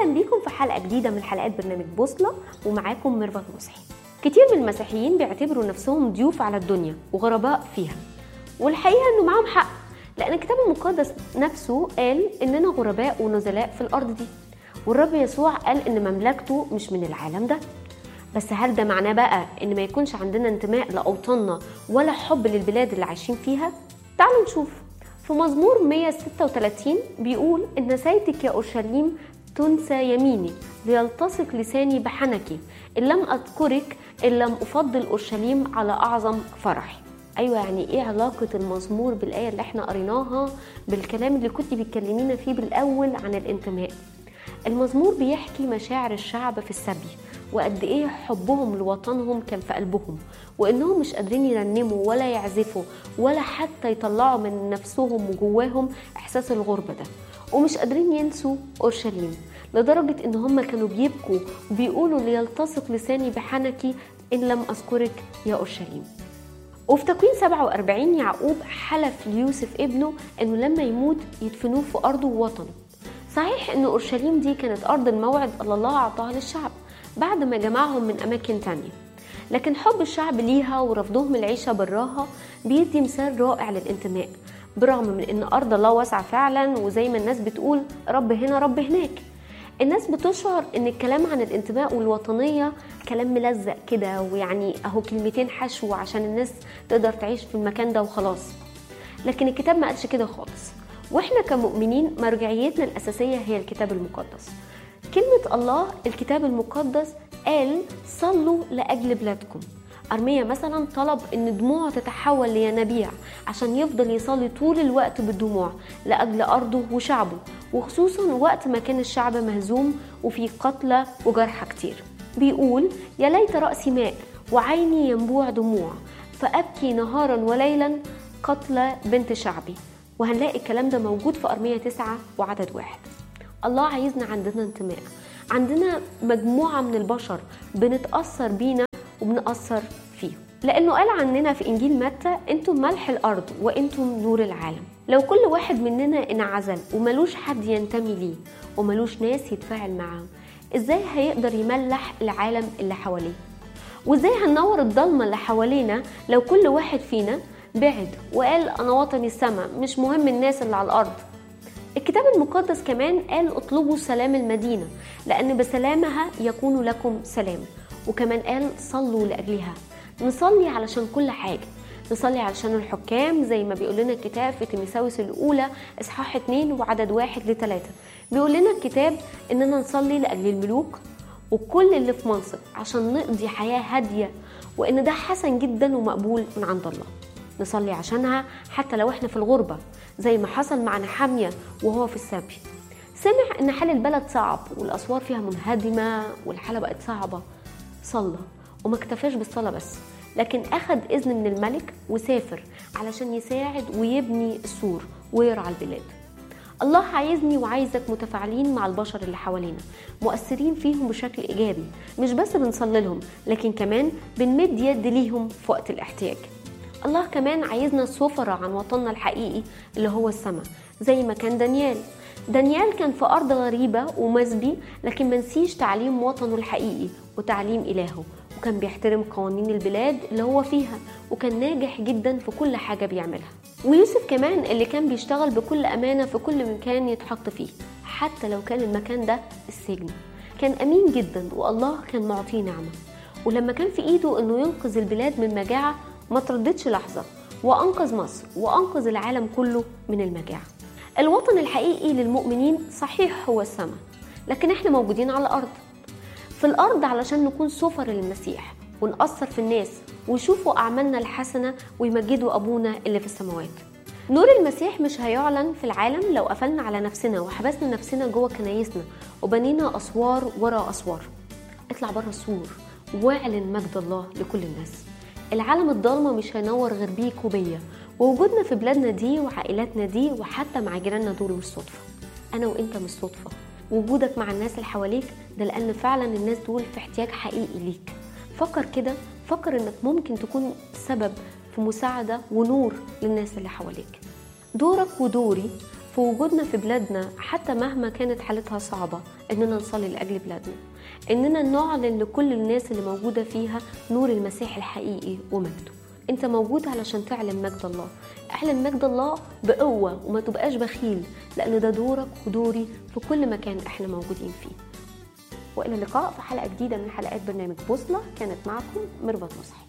اهلا بيكم في حلقه جديده من حلقات برنامج بوصله ومعاكم ميرفت مصحي كتير من المسيحيين بيعتبروا نفسهم ضيوف على الدنيا وغرباء فيها والحقيقه انه معاهم حق لان الكتاب المقدس نفسه قال اننا غرباء ونزلاء في الارض دي والرب يسوع قال ان مملكته مش من العالم ده بس هل ده معناه بقى ان ما يكونش عندنا انتماء لاوطاننا ولا حب للبلاد اللي عايشين فيها تعالوا نشوف في مزمور 136 بيقول ان نسيتك يا اورشليم تنسى يميني ليلتصق لساني بحنكي ان لم اذكرك ان لم افضل اورشليم على اعظم فرحي ايوه يعني ايه علاقه المزمور بالايه اللي احنا قريناها بالكلام اللي كنت بتكلمينا فيه بالاول عن الانتماء المزمور بيحكي مشاعر الشعب في السبي وقد ايه حبهم لوطنهم كان في قلبهم وانهم مش قادرين يرنموا ولا يعزفوا ولا حتى يطلعوا من نفسهم وجواهم احساس الغربه ده ومش قادرين ينسوا اورشليم لدرجه ان هم كانوا بيبكوا وبيقولوا ليلتصق لساني بحنكي ان لم اذكرك يا اورشليم وفي تكوين 47 يعقوب حلف ليوسف ابنه انه لما يموت يدفنوه في ارضه ووطنه صحيح ان اورشليم دي كانت ارض الموعد اللي الله اعطاها للشعب بعد ما جمعهم من اماكن تانية لكن حب الشعب ليها ورفضهم العيشه براها بيدي مثال رائع للانتماء برغم من ان ارض الله واسعه فعلا وزي ما الناس بتقول رب هنا رب هناك الناس بتشعر ان الكلام عن الانتماء والوطنيه كلام ملزق كده ويعني اهو كلمتين حشو عشان الناس تقدر تعيش في المكان ده وخلاص لكن الكتاب ما قالش كده خالص واحنا كمؤمنين مرجعيتنا الاساسيه هي الكتاب المقدس كلمه الله الكتاب المقدس قال صلوا لاجل بلادكم أرميا مثلا طلب إن دموعه تتحول لينابيع عشان يفضل يصلي طول الوقت بالدموع لأجل أرضه وشعبه وخصوصا وقت ما كان الشعب مهزوم وفي قتلى وجرحى كتير بيقول يا ليت رأسي ماء وعيني ينبوع دموع فأبكي نهارا وليلا قتلى بنت شعبي وهنلاقي الكلام ده موجود في أرمية تسعة وعدد واحد الله عايزنا عندنا انتماء عندنا مجموعة من البشر بنتأثر بينا وبنأثر فيه لأنه قال عننا في إنجيل متى أنتم ملح الأرض وأنتم نور العالم لو كل واحد مننا انعزل وملوش حد ينتمي ليه وملوش ناس يتفاعل معاه إزاي هيقدر يملح العالم اللي حواليه وإزاي هننور الضلمة اللي حوالينا لو كل واحد فينا بعد وقال أنا وطني السماء مش مهم الناس اللي على الأرض الكتاب المقدس كمان قال اطلبوا سلام المدينة لأن بسلامها يكون لكم سلام وكمان قال صلوا لأجلها نصلي علشان كل حاجة نصلي علشان الحكام زي ما بيقول لنا الكتاب في تيموثاوس الأولى إصحاح 2 وعدد واحد لثلاثة بيقول لنا الكتاب إننا نصلي لأجل الملوك وكل اللي في منصب عشان نقضي حياة هادية وإن ده حسن جدا ومقبول من عند الله نصلي عشانها حتى لو احنا في الغربة زي ما حصل مع نحامية وهو في السبي سمع ان حال البلد صعب والاسوار فيها منهدمة والحالة بقت صعبة صلى وما اكتفاش بالصلاة بس لكن أخذ إذن من الملك وسافر علشان يساعد ويبني السور ويرعى البلاد الله عايزني وعايزك متفاعلين مع البشر اللي حوالينا مؤثرين فيهم بشكل إيجابي مش بس بنصلي لهم لكن كمان بنمد يد ليهم في وقت الاحتياج الله كمان عايزنا سفراء عن وطننا الحقيقي اللي هو السماء زي ما كان دانيال دانيال كان في أرض غريبة ومسبي لكن منسيش تعليم وطنه الحقيقي وتعليم إلهه وكان بيحترم قوانين البلاد اللي هو فيها وكان ناجح جدا في كل حاجة بيعملها ويوسف كمان اللي كان بيشتغل بكل أمانة في كل مكان يتحط فيه حتى لو كان المكان ده السجن كان أمين جدا والله كان معطيه نعمة ولما كان في إيده إنه ينقذ البلاد من مجاعة ما ترددش لحظة وأنقذ مصر وأنقذ العالم كله من المجاعة الوطن الحقيقي للمؤمنين صحيح هو السماء لكن احنا موجودين على الأرض في الأرض علشان نكون سفر للمسيح ونأثر في الناس ويشوفوا أعمالنا الحسنة ويمجدوا أبونا اللي في السماوات نور المسيح مش هيعلن في العالم لو قفلنا على نفسنا وحبسنا نفسنا جوه كنايسنا وبنينا أسوار ورا أسوار اطلع بره السور واعلن مجد الله لكل الناس العالم الضلمة مش هينور غير بيك وبيا ووجودنا في بلادنا دي وعائلاتنا دي وحتى مع جيراننا دول مش صدفة أنا وأنت مش صدفة وجودك مع الناس اللي حواليك ده لأن فعلا الناس دول في احتياج حقيقي ليك فكر كده فكر انك ممكن تكون سبب في مساعدة ونور للناس اللي حواليك دورك ودوري في وجودنا في بلادنا حتى مهما كانت حالتها صعبة إننا نصلي لأجل بلادنا إننا نعلن لكل الناس اللي موجودة فيها نور المسيح الحقيقي ومجده انت موجود علشان تعلن مجد الله اعلن مجد الله بقوة وما تبقاش بخيل لأن ده دورك ودوري في كل مكان احنا موجودين فيه وإلى اللقاء في حلقة جديدة من حلقات برنامج بوصلة كانت معكم ميرفت مصحي